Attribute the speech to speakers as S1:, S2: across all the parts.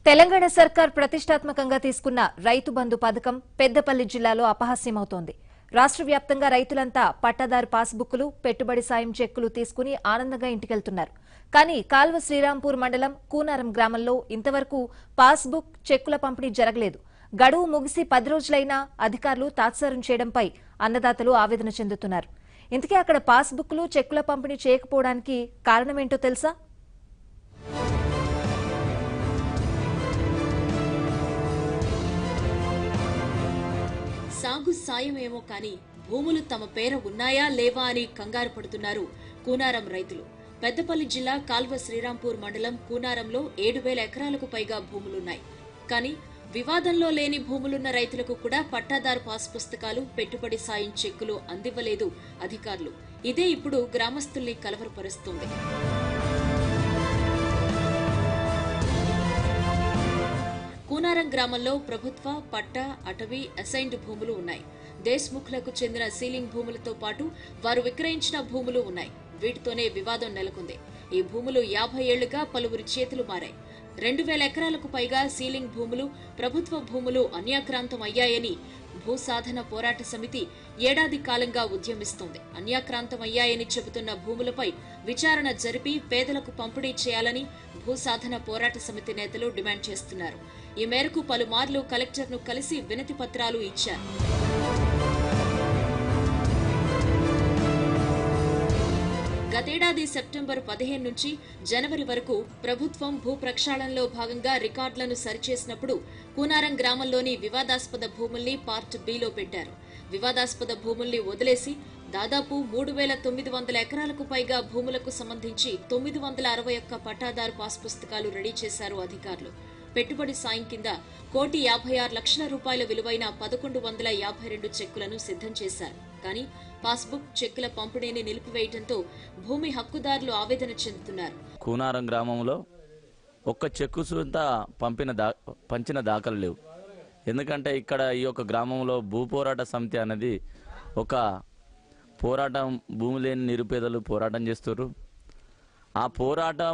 S1: తెలంగాణ సర్కార్ ప్రతిష్టాత్మకంగా తీసుకున్న రైతు బంధు పథకం పెద్దపల్లి జిల్లాలో అపహాస్యమవుతోంది రాష్ట్ర వ్యాప్తంగా రైతులంతా పట్టాదారు పాస్బుక్లు పెట్టుబడి సాయం చెక్కులు తీసుకుని ఆనందంగా ఇంటికెళ్తున్నారు కానీ కాల్వ శ్రీరాంపూర్ మండలం కూనారం గ్రామంలో ఇంతవరకు పాస్బుక్ చెక్కుల పంపిణీ జరగలేదు గడువు ముగిసి పది రోజులైనా అధికారులు తాత్సారం చేయడంపై అన్నదాతలు ఆవేదన చెందుతున్నారు ఇంతకీ అక్కడ పాస్బుక్లు చెక్కుల పంపిణీ చేయకపోవడానికి కారణమేంటో తెలుసా
S2: సాగు సాయమేమో కానీ భూములు తమ పేర ఉన్నాయా లేవా అని కంగారు పడుతున్నారు కూనారం రైతులు పెద్దపల్లి జిల్లా కాల్వ శ్రీరాంపూర్ మండలం కూనారంలో ఏడు వేల ఎకరాలకు పైగా భూములున్నాయి కానీ వివాదంలో లేని భూములున్న రైతులకు కూడా పట్టాదారు పాస్ పుస్తకాలు పెట్టుబడి సాయం చెక్కులు అందివ్వలేదు అధికారులు ఇదే ఇప్పుడు గ్రామస్తుల్ని కలవరపరుస్తోంది కూనారం గ్రామంలో ప్రభుత్వ పట్ట అటవీ అసైన్డ్ భూములు ఉన్నాయి దేశ్ముఖ్లకు చెందిన సీలింగ్ భూములతో పాటు వారు విక్రయించిన భూములు ఉన్నాయి వీటితోనే వివాదం నెలకొంది ఈ భూములు యాభై ఏళ్లుగా పలువురి చేతులు మారాయి రెండు వేల ఎకరాలకు పైగా సీలింగ్ భూములు ప్రభుత్వ భూములు అన్యాక్రాంతం అయ్యాయని భూసాధన పోరాట సమితి ఏడాది కాలంగా ఉద్యమిస్తోంది అన్యాక్రాంతం అయ్యాయని చెబుతున్న భూములపై విచారణ జరిపి పేదలకు పంపిణీ చేయాలని భూసాధన పోరాట సమితి నేతలు డిమాండ్ చేస్తున్నారు ఈ మేరకు పలుమార్లు కలెక్టర్ను కలిసి వినతి పత్రాలు ఇచ్చారు గతేడాది సెప్టెంబర్ పదిహేను నుంచి జనవరి వరకు ప్రభుత్వం భూ ప్రక్షాళనలో భాగంగా రికార్డులను సరిచేసినప్పుడు కూనారం గ్రామంలోని వివాదాస్పద భూముల్ని పార్ట్ బిలో పెట్టారు వివాదాస్పద భూముల్ని వదిలేసి దాదాపు మూడు వేల తొమ్మిది వందల ఎకరాలకు పైగా భూములకు సంబంధించి తొమ్మిది వందల అరవై ఒక్క పట్టాదారు పాస్ పుస్తకాలు రెడీ చేశారు అధికారులు పెట్టుబడి సాయం కింద కోటి యాభై ఆరు లక్షల రూపాయల విలువైన పదకొండు వందల యాభై రెండు చెక్కులను సిద్ధం చేశారు కానీ పాస్బుక్ చెక్కుల పంపిణీని నిలిపివేయడంతో భూమి హక్కుదారులు ఆవేదన చెందుతున్నారు
S3: కూనారం గ్రామంలో ఒక్క చెక్కు సుంత పంపిన దా పంచిన దాఖలు లేవు ఎందుకంటే ఇక్కడ ఈ యొక్క గ్రామంలో భూ పోరాట సమితి అనేది ఒక పోరాటం భూమి లేని నిరుపేదలు పోరాటం చేస్తారు ఆ పోరాటం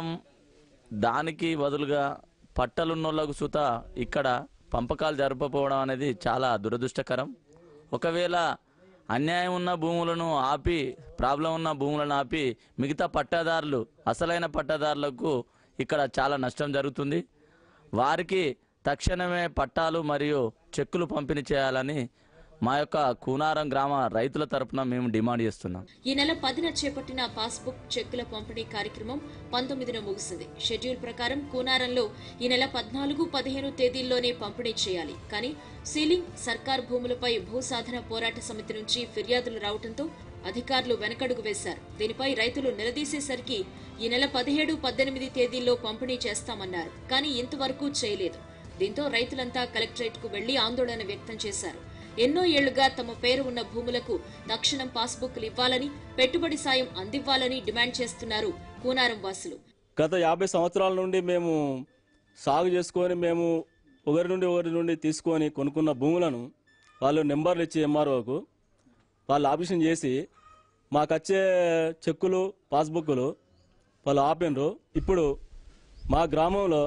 S3: దానికి బదులుగా పట్టలున్నోళ్ళకు సుత ఇక్కడ పంపకాలు జరపకపోవడం అనేది చాలా దురదృష్టకరం ఒకవేళ అన్యాయం ఉన్న భూములను ఆపి ప్రాబ్లం ఉన్న భూములను ఆపి మిగతా పట్టాదారులు అసలైన పట్టాదారులకు ఇక్కడ చాలా నష్టం జరుగుతుంది వారికి తక్షణమే పట్టాలు మరియు చెక్కులు పంపిణీ చేయాలని మా యొక్క కూనారం గ్రామ రైతుల తరపున మేము డిమాండ్ చేస్తున్నాం
S2: ఈ నెల పదిన చేపట్టిన పాస్బుక్ చెక్కుల పంపిణీ కార్యక్రమం పంతొమ్మిదిన ముగిసింది షెడ్యూల్ ప్రకారం కూనారంలో ఈ నెల పద్నాలుగు పదిహేను తేదీల్లోనే పంపిణీ చేయాలి కానీ సీలింగ్ సర్కార్ భూములపై భూసాధన పోరాట సమితి నుంచి ఫిర్యాదులు రావడంతో అధికారులు వెనకడుగు వేశారు దీనిపై రైతులు నిలదీసేసరికి ఈ నెల పదిహేడు పద్దెనిమిది తేదీల్లో పంపిణీ చేస్తామన్నారు కానీ ఇంతవరకు చేయలేదు దీంతో రైతులంతా కలెక్టరేట్ కు వెళ్లి ఆందోళన వ్యక్తం చేశారు ఎన్నో ఏళ్లుగా తమ పేరు ఉన్న భూములకు తక్షణం పాస్బుక్లు ఇవ్వాలని పెట్టుబడి సాయం అందివ్వాలని డిమాండ్ చేస్తున్నారు కూనారం వాసులు
S4: గత యాభై సంవత్సరాల నుండి మేము సాగు చేసుకొని మేము ఒకరి నుండి ఒకరి నుండి తీసుకొని కొనుక్కున్న భూములను వాళ్ళు నెంబర్లు ఇచ్చి ఎంఆర్ఓకు వాళ్ళు ఆపరేషన్ చేసి మాకు వచ్చే చెక్కులు పాస్బుక్లు వాళ్ళు ఆపినరు ఇప్పుడు మా గ్రామంలో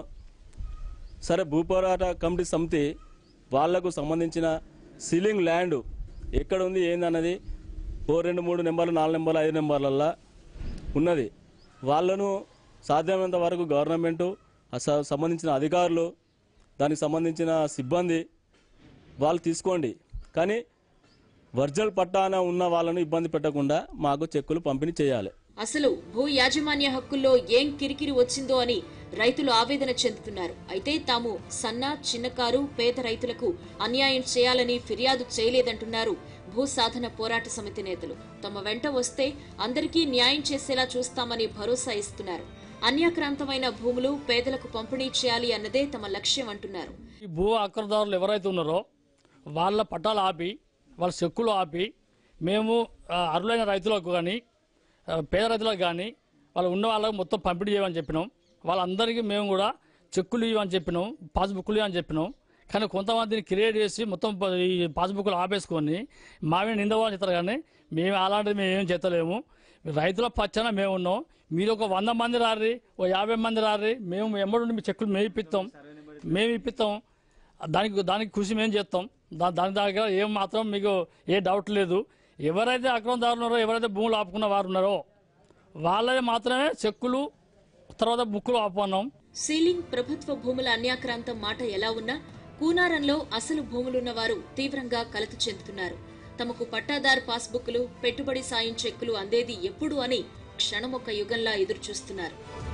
S4: సరే భూపోరాట కమిటీ సమితి వాళ్లకు సంబంధించిన సీలింగ్ ల్యాండ్ ఎక్కడ ఉంది ఏందన్నది ఓ రెండు మూడు నెంబర్లు నాలుగు నెంబర్లు ఐదు నెంబర్లల్లా ఉన్నది వాళ్ళను సాధ్యమైనంత వరకు గవర్నమెంటు ఆ స- సంబంధించిన అధికారులు దానికి సంబంధించిన సిబ్బంది వాళ్ళు తీసుకోండి కానీ వర్జల్ పట్టాన ఉన్న వాళ్ళను ఇబ్బంది పెట్టకుండా మాకు చెక్కులు పంపిణీ చేయాలి
S2: అసలు భూ యాజమాన్య హక్కుల్లో ఏం కిరికిరి వచ్చిందో అని రైతులు ఆవేదన చెందుతున్నారు అయితే తాము సన్న చిన్నకారు పేద రైతులకు అన్యాయం చేయాలని ఫిర్యాదు చేయలేదంటున్నారు భూ సాధన పోరాట సమితి నేతలు తమ వెంట వస్తే అందరికీ న్యాయం చేసేలా చూస్తామని భరోసా ఇస్తున్నారు అన్యాక్రాంతమైన భూములు పేదలకు పంపిణీ చేయాలి అన్నదే తమ లక్ష్యం అంటున్నారు
S5: ఈ భూ అక్రదారులు ఎవరైతే ఉన్నారో వాళ్ళ పట్టాలు ఆపి వాళ్ళ చెక్కులు ఆపి మేము ఆ, అర్హులైన రైతులకు కానీ ఆ, పేద రైతులకు కానీ వాళ్ళు ఉన్న వాళ్ళకి మొత్తం పంపిణీ చేయమని చెప్పినాం వాళ్ళందరికీ మేము కూడా చెక్కులు ఇవ్వని చెప్పినాం పాస్బుక్లు ఇవ్వని చెప్పినాం కానీ కొంతమందిని క్రియేట్ చేసి మొత్తం ప- ఈ పాస్బుక్లు ఆపేసుకొని మామే నిందవాళ్ళు చెప్తారు కానీ మేము అలాంటిది మేము ఏం చేస్తలేము రైతుల పచ్చన మేము ఉన్నాం మీరు ఒక వంద మంది రారి ఓ యాభై మంది రారి మేము ఎమ్మడి నుండి మీ చెక్కులు మేయిపిస్తాం మేము ఇప్పిస్తాం దానికి దానికి కృషి మేము చేస్తాం దా దాని దగ్గర ఏం మాత్రం మీకు ఏ డౌట్ లేదు ఎవరైతే అక్రమదారులు ఉన్నారో ఎవరైతే భూములు ఆపుకున్న వారు ఉన్నారో వాళ్ళే మాత్రమే చెక్కులు తర్వాత బుక్కులు ఆపుకున్నాం
S2: సీలింగ్ ప్రభుత్వ భూముల అన్యాక్రాంతం మాట ఎలా ఉన్నా కూనారంలో అసలు భూములున్న వారు తీవ్రంగా కలత చెందుతున్నారు తమకు పట్టాదారు పాస్బుక్లు పెట్టుబడి సాయం చెక్కులు అందేది ఎప్పుడు అని క్షణమొక్క యుగంలా ఎదురుచూస్తున్నారు